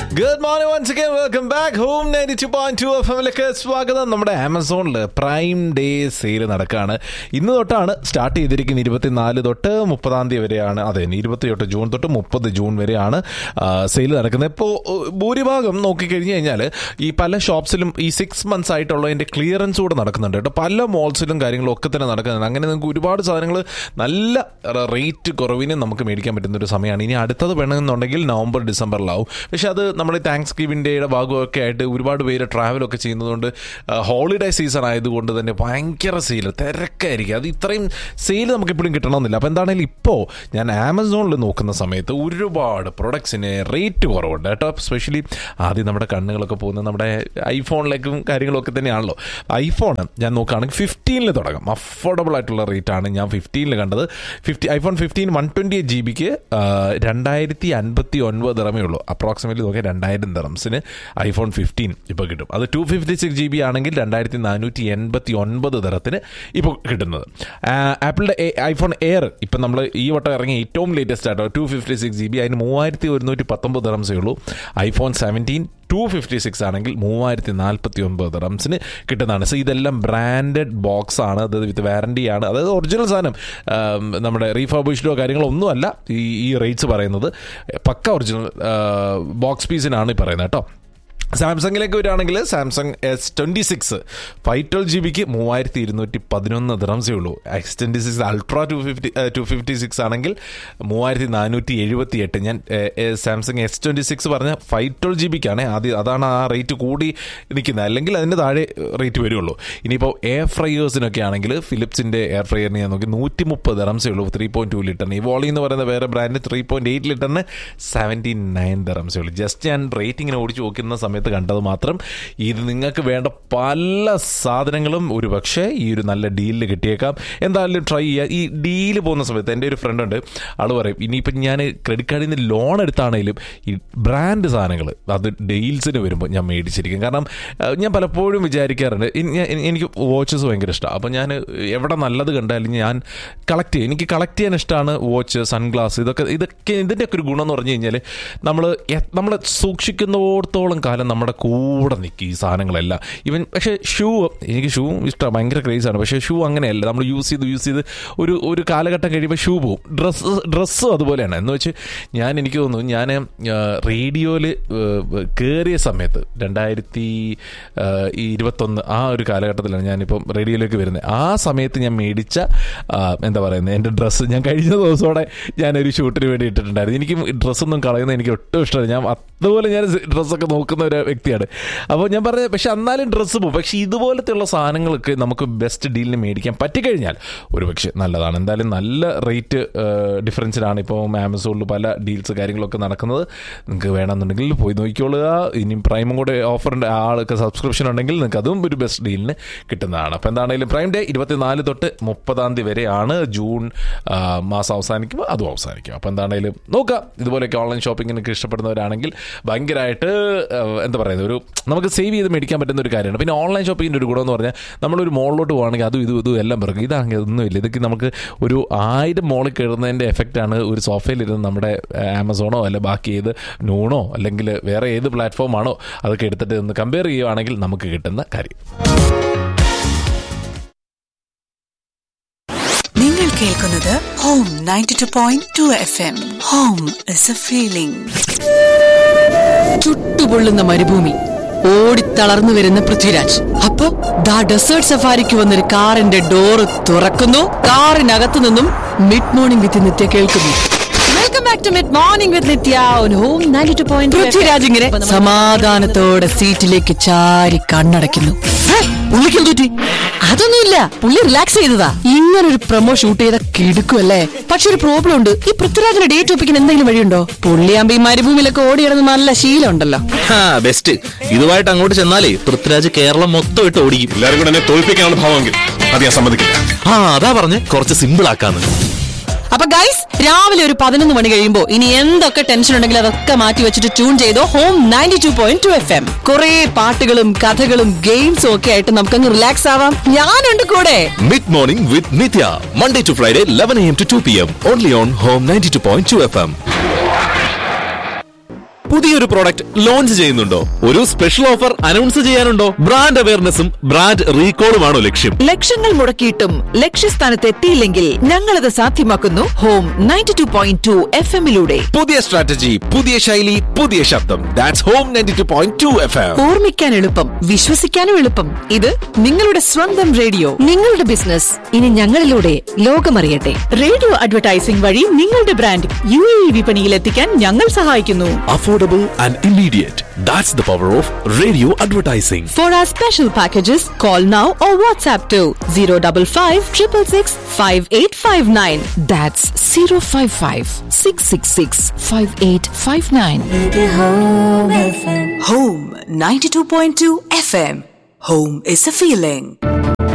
Good morning once again welcome back home ninety two point two F എമ്മിലേക്ക് സ്വാഗതം നമ്മുടെ ആമസോണിൽ പ്രൈം ഡേ സെയിൽ നടക്കുകയാണ് ഇന്ന് തൊട്ടാണ് സ്റ്റാർട്ട് ചെയ്തിരിക്കുന്നത് ഇരുപത്തിനാല് തൊട്ട് മുപ്പതാം തീയതി വരെയാണ് അതെ ഇരുപത്തി തൊട്ട് ജൂൺ തൊട്ട് മുപ്പത് ജൂൺ വരെയാണ് സെയിൽ നടക്കുന്നത് ഇപ്പോൾ ഭൂരിഭാഗം നോക്കിക്കഴിഞ്ഞ് കഴിഞ്ഞാൽ ഈ പല ഷോപ്സിലും ഈ സിക്സ് മന്ത്സ് ആയിട്ടുള്ളതിൻ്റെ ക്ലിയറൻസ് കൂടെ നടക്കുന്നുണ്ട് കേട്ടോ പല മോൾസിലും കാര്യങ്ങളും ഒക്കെ തന്നെ നടക്കുന്നുണ്ട് അങ്ങനെ നിങ്ങൾക്ക് ഒരുപാട് സാധനങ്ങൾ നല്ല റേറ്റ് കുറവിന് നമുക്ക് മേടിക്കാൻ പറ്റുന്ന ഒരു സമയമാണ് ഇനി അടുത്തത് വേണമെന്നുണ്ടെങ്കിൽ നവംബർ ഡിസംബറിലാവും പക്ഷെ അത് നമ്മുടെ താങ്ക്സ് ഗിവിംഗ് ഡേയുടെ ഭാഗമൊക്കെ ആയിട്ട് ഒരുപാട് പേര് ട്രാവലൊക്കെ ചെയ്യുന്നതുകൊണ്ട് ഹോളിഡേ സീസൺ ആയതുകൊണ്ട് തന്നെ ഭയങ്കര സെയിൽ തിരക്കായിരിക്കും അത് ഇത്രയും സെയിൽ നമുക്ക് എപ്പോഴും കിട്ടണമെന്നില്ല അപ്പോൾ എന്താണെങ്കിലും ഇപ്പോൾ ഞാൻ ആമസോണിൽ നോക്കുന്ന സമയത്ത് ഒരുപാട് പ്രൊഡക്ട്സിന് റേറ്റ് കുറവുണ്ട് കേട്ടോ സ്പെഷ്യലി ആദ്യം നമ്മുടെ കണ്ണുകളൊക്കെ പോകുന്നത് നമ്മുടെ ഐഫോണിലേക്കും കാര്യങ്ങളൊക്കെ തന്നെയാണല്ലോ ഐഫോൺ ഞാൻ നോക്കുകയാണെങ്കിൽ ഫിഫ്റ്റീനിൽ തുടങ്ങാം അഫോർഡബിൾ ആയിട്ടുള്ള റേറ്റ് ആണ് ഞാൻ ഫിഫ്റ്റീനിൽ കണ്ടത് fifty iPhone fifteen one twenty eight G ബിക്ക് രണ്ടായിരത്തി അൻപത്തി ഒൻപത് ദിറമേ ഉള്ളൂ അപ്രോക്സിമേറ്റ്ലി നോക്കിയാൽ രണ്ടായിരം ദിറംസിന് ഐഫോൺ ഫിഫ്റ്റീൻ ഇപ്പോൾ കിട്ടും അത് two fifty six G B ആണെങ്കിൽ രണ്ടായിരത്തി നാനൂറ്റി എൺപത്തി ഒൻപത് ദിറത്തിന് ഇപ്പോൾ കിട്ടുന്നത് ആപ്പിളിൻ്റെ ഐഫോൺ എയർ ഇപ്പം നമ്മൾ ഈ വട്ടം ഇറങ്ങിയ ഏറ്റവും ലേറ്റസ്റ്റ് ആയിട്ടോ two fifty six G B അതിന് മൂവായിരത്തി ഒരുന്നൂറ്റി പത്തൊമ്പത് ദിറംസേ ഉള്ളൂ iPhone seventeen two fifty six ആണെങ്കിൽ മൂവായിരത്തി നാൽപ്പത്തി ഒൻപത് റംസിന് കിട്ടുന്നതാണ് സോ ഇതെല്ലാം ബ്രാൻഡഡ് ബോക്സ് ആണ് അത് വിത്ത് വാറണ്ടി ആണ് അതായത് ഒറിജിനൽ സാധനം ആം, നമ്മുടെ റീഫർബിഷ്ഡോ കാര്യങ്ങളോ ഒന്നുമല്ല ഈ ഈ റേറ്റ്സ് പറയുന്നത് പക്ക ഒറിജിനൽ ബോക്സ് പീസിനാണ് ഈ പറയുന്നത് കേട്ടോ സാംസങ്ങിലേക്ക് വരികയാണെങ്കിൽ Samsung S twenty six five twelve G ബിക്ക് മൂവായിരത്തി ഇരുന്നൂറ്റി പതിനൊന്ന് ദിറംസേ ഉള്ളൂ X twenty six ultra two fifty two fifty six ആണെങ്കിൽ മൂവായിരത്തി നാനൂറ്റി എഴുപത്തി എട്ട് ഞാൻ സാംസങ് എസ് ട്വൻറ്റി സിക്സ് പറഞ്ഞ ഫൈവ് ട്വൽവ് ജി ബിക്കാണ് ആദ്യം അതാണ് ആ റേറ്റ് കൂടി നിൽക്കുന്നത് അല്ലെങ്കിൽ അതിൻ്റെ താഴെ റേറ്റ് വരുള്ളൂ ഇനിയിപ്പോൾ എയർ ഫ്രയേഴ്സിനൊക്കെ ആണെങ്കിൽ ഫിലിപ്സിൻ്റെ എയർ ഫ്രയറിന് ഞാൻ നോക്കി നൂറ്റി മുപ്പത് ദിറംസേ ഉള്ളൂ ത്രീ പോയിൻറ്റ് ടു ലിറ്ററിന് ഈ വോളി എന്ന് പറയുന്ന വേറെ ബ്രാൻഡ് ത്രീ പോയിൻറ്റ് എയ്റ്റ് ലിറ്ററിന് സെവൻറ്റി നയൻ ദിറംസേ ഉള്ളൂ ജസ്റ്റ് ഞാൻ റേറ്റിങ്ങിനെ ഓടിച്ച് നോക്കുന്ന സമയത്ത് കണ്ടത് മാത്രം ഇത് നിങ്ങൾക്ക് വേണ്ട പല സാധനങ്ങളും ഒരു പക്ഷേ ഈ ഒരു നല്ല ഡീലിൽ കിട്ടിയേക്കാം എന്തായാലും ട്രൈ ചെയ്യുക ഈ ഡീല് പോകുന്ന സമയത്ത് എൻ്റെ ഒരു ഫ്രണ്ട് ഉണ്ട് ആള് പറയും ഇനിയിപ്പം ഞാൻ ക്രെഡിറ്റ് കാർഡിൽ നിന്ന് ലോൺ എടുത്താണെങ്കിലും ഈ ബ്രാൻഡ് സാധനങ്ങൾ അത് ഡീൽസിന് വരുമ്പോൾ ഞാൻ മേടിച്ചിരിക്കും കാരണം അഹ് ഞാൻ പലപ്പോഴും വിചാരിക്കാറുണ്ട് ഇനി ഞാൻ- എനി- എനിക്ക് വാച്ചസ് ഭയങ്കര ഇഷ്ടമാണ് അപ്പോൾ ഞാൻ എവിടെ നല്ലത് കണ്ടാലും ഞാൻ കളക്ട് ചെയ്യും എനിക്ക് കളക്ട് ചെയ്യാൻ ഇഷ്ടമാണ് വാച്ച് സൺഗ്ലാസ് ഇതൊക്കെ ഇതൊക്കെ ഇതിൻ്റെയൊക്കെ ഒരു ഗുണം എന്ന് പറഞ്ഞു കഴിഞ്ഞാൽ നമ്മൾ നമ്മൾ സൂക്ഷിക്കുന്നിടത്തോളം കാലം നമ്മുടെ കൂടെ നിൽക്കും ഈ സാധനങ്ങളെല്ലാം ഇവൻ പക്ഷേ ഷൂ എനിക്ക് ഷൂ ഇഷ്ടമാണ് ഭയങ്കര ക്രേസാണ് പക്ഷേ ഷൂ അങ്ങനെയല്ല നമ്മൾ യൂസ് ചെയ്ത് യൂസ് ചെയ്ത് ഒരു ഒരു കാലഘട്ടം കഴിയുമ്പോൾ ഷൂ പോവും ഡ്രസ്സ് ഡ്രസ്സും അതുപോലെയാണ് എന്ന് വെച്ച് ഞാൻ എനിക്ക് തോന്നുന്നു ഞാൻ റേഡിയോയിൽ കയറിയ സമയത്ത് രണ്ടായിരത്തി ഈ ഇരുപത്തൊന്ന് ആ ഒരു കാലഘട്ടത്തിലാണ് ഞാനിപ്പം റേഡിയോയിലേക്ക് വരുന്നത് ആ സമയത്ത് ഞാൻ മേടിച്ച ആ, എന്താ പറയുന്നത് എൻ്റെ ഡ്രസ്സ് ഞാൻ കഴിഞ്ഞ ദിവസത്തോടെ ഞാനൊരു ഷൂട്ടിന് വേണ്ടി ഇട്ടിട്ടുണ്ടായിരുന്നു എനിക്ക് ഡ്രസ്സൊന്നും കളയുന്നത് എനിക്ക് ഒട്ടും ഇഷ്ടമല്ല ഞാൻ അതുപോലെ ഞാൻ ഡ്രസ്സൊക്കെ നോക്കുന്ന ഒരു വ്യക്തിയാണ് അപ്പോൾ ഞാൻ പറഞ്ഞത് പക്ഷെ എന്നാലും ഡ്രസ്സ് പോകും പക്ഷേ ഇതുപോലത്തെയുള്ള സാധനങ്ങൾക്ക് നമുക്ക് ബെസ്റ്റ് ഡീലിന് മേടിക്കാൻ പറ്റിക്കഴിഞ്ഞാൽ ഒരു പക്ഷേ നല്ലതാണ് എന്തായാലും നല്ല റേറ്റ് ഡിഫറൻസിലാണ് ഇപ്പോൾ ആമസോണിൽ പല ഡീൽസ് കാര്യങ്ങളൊക്കെ നടക്കുന്നത് നിങ്ങൾക്ക് വേണമെന്നുണ്ടെങ്കിൽ പോയി നോക്കിക്കോളുക ഇനി പ്രൈമും കൂടെ ഓഫറിൻ്റെ ആൾക്ക് സബ്സ്ക്രിപ്ഷൻ ഉണ്ടെങ്കിൽ നിങ്ങൾക്ക് അതും ഒരു ബെസ്റ്റ് ഡീലിന് കിട്ടുന്നതാണ് അപ്പോൾ എന്താണെങ്കിലും പ്രൈം ഡേ ഇരുപത്തിനാല് തൊട്ട് മുപ്പതാം തീയതി വരെയാണ് ജൂൺ ആ, മാസം അവസാനിക്കുമ്പോൾ അതും അവസാനിക്കും അപ്പോൾ എന്താണെങ്കിലും നോക്കുക ഇതുപോലെയൊക്കെ ഓൺലൈൻ ഷോപ്പിങ്ങിനൊക്കെ ഇഷ്ടപ്പെടുന്നവരാണെങ്കിൽ ഭയങ്കരമായിട്ട് ആ, എന്താ പറയുന്നത് ഒരു നമുക്ക് സേവ് ചെയ്ത് മേടിക്കാൻ പറ്റുന്ന ഒരു കാര്യമാണ് പിന്നെ ഓൺലൈൻ ഷോപ്പിങ്ങിൻ്റെ ഒരു ഗുണം എന്ന് പറഞ്ഞാൽ നമ്മളൊരു മോളിലോട്ട് പോകുകയാണെങ്കിൽ അതും ഇതും ഇതും എല്ലാം പിറക്കും ഇതാണെങ്കിൽ ഒന്നുമില്ല ഇതൊക്കെ നമുക്ക് ഒരു ആയിരം മോളിൽ കയറുന്നതിൻ്റെ എഫക്റ്റാണ് ഒരു സോഫയിലിരുന്ന് നമ്മുടെ ആ, ആമസോണോ അല്ല ബാക്കി ഏത് നൂണോ അല്ലെങ്കിൽ വേറെ ഏത് പ്ലാറ്റ്ഫോമാണോ അതൊക്കെ എടുത്തിട്ട് ഒന്ന് കമ്പയർ ചെയ്യുവാണെങ്കിൽ നമുക്ക് കിട്ടുന്ന കാര്യം നിങ്ങൾ കേൾക്കുന്നത് home ninety two point two F M home is a feeling ചുട്ടുപൊള്ളുന്ന മരുഭൂമി ഓടിത്തളർന്നു വരുന്ന പൃഥ്വിരാജ് അപ്പോ ദാ ഡെസേർട്ട് സഫാരിക്ക് വന്നൊരു കാറിന്റെ ഡോറ് തുറക്കുന്നു കാറിനകത്തു നിന്നും മിഡ് മോർണിംഗ് വിത്ത് നിത്യ കേൾക്കുന്നു welcome back to mid morning with Nithya on home 92.2 Prithviraj ഇങ്ങനെ സമാധാനത്തോടെ സീറ്റിലേക്ക് ചാരി കണ്ണടയ്ക്കുന്നു പുള്ളിക്കും തൂറ്റി അതൊന്നുമില്ല പുള്ളി റിലാക്സ് ചെയ്തതാ ഇങ്ങനെ ഒരു പ്രൊമോ ഷൂട്ട് ചെയ്ത കിടുക്കുമല്ലേ പക്ഷെ ഒരു പ്രോബ്ലം ഉണ്ട് ഈ പൃഥ്വിരാജിന്റെ ഡേറ്റ് ഒപ്പിക്കാൻ എന്തെങ്കിലും വഴിയുണ്ടോ പുള്ളിയാകുമ്പോ ഈ മരുഭൂമിയിലൊക്കെ ഓടിയിടുന്ന നല്ല ശീലം ഉണ്ടല്ലോ ബെസ്റ്റ് ഇതുമായിട്ട് അങ്ങോട്ട് ചെന്നാലേ പൃഥ്വിരാജ് കേരളം മൊത്തം ഇട്ട് ഓടിക്കും എല്ലാരും കൂടെ എന്നെ തോൽപ്പിക്കാനുള്ള ഭാവമെങ്കിൽ അത് ഞാൻ സമ്മതിക്കില്ല ആ അതാ പറഞ്ഞ് കുറച്ച് സിമ്പിൾ ആക്കാന്ന് അപ്പൊ ഗൈസ് രാവിലെ ഒരു പതിനൊന്ന് മണി കഴിയുമ്പോ ഇനി എന്തൊക്കെ ടെൻഷൻ ഉണ്ടെങ്കിലും അതൊക്കെ മാറ്റി വെച്ചിട്ട് ട്യൂൺ ചെയ്തോ home ninety two point two F M കുറെ പാട്ടുകളും കഥകളും ഗെയിംസും ഒക്കെ ആയിട്ട് നമുക്കങ്ങ് റിലാക്സ് ആവാം ഞാനുണ്ട് കൂടെ mid morning with Nithya Monday to Friday eleven M to two P M only on home ninety two point two F M പുതിയൊരു പ്രോഡക്റ്റ് ലോഞ്ച് ചെയ്യുന്നുണ്ടോ ഒരു സ്പെഷ്യൽ ഓഫർ അനൗൺസ് ചെയ്യാനുണ്ടോ ബ്രാൻഡ് അവയർനെസ്സും ബ്രാൻഡ് റീകോളുമാണോ ലക്ഷ്യം ലക്ഷങ്ങൾ മുടക്കിയിട്ടും ലക്ഷ്യസ്ഥാനത്ത് എത്തിയില്ലെങ്കിൽ ഞങ്ങളത് സാധ്യമാക്കുന്നു ഹോം നയൻറ്റി ടു പോയിന്റ് ടു എഫ് എമ്മിലൂടെ പുതിയ സ്ട്രാറ്റജി പുതിയ ശൈലി പുതിയ ശബ്ദം that's home ninety two point two F M ഓർമ്മിക്കാൻ എളുപ്പം വിശ്വസിക്കാനും എളുപ്പം ഇത് നിങ്ങളുടെ സ്വന്തം റേഡിയോ നിങ്ങളുടെ ബിസിനസ് ഇനി ഞങ്ങളിലൂടെ ലോകമറിയട്ടെ റേഡിയോ അഡ്വർടൈസിംഗ് വഴി നിങ്ങളുടെ ബ്രാൻഡ് യു എ വിപണിയിൽ എത്തിക്കാൻ ഞങ്ങൾ സഹായിക്കുന്നു affordable and immediate that's the power of radio advertising For our special packages, call now or WhatsApp to 055 666 5859. That's 055 666 5859. Home 92.2 FM. Home is a feeling.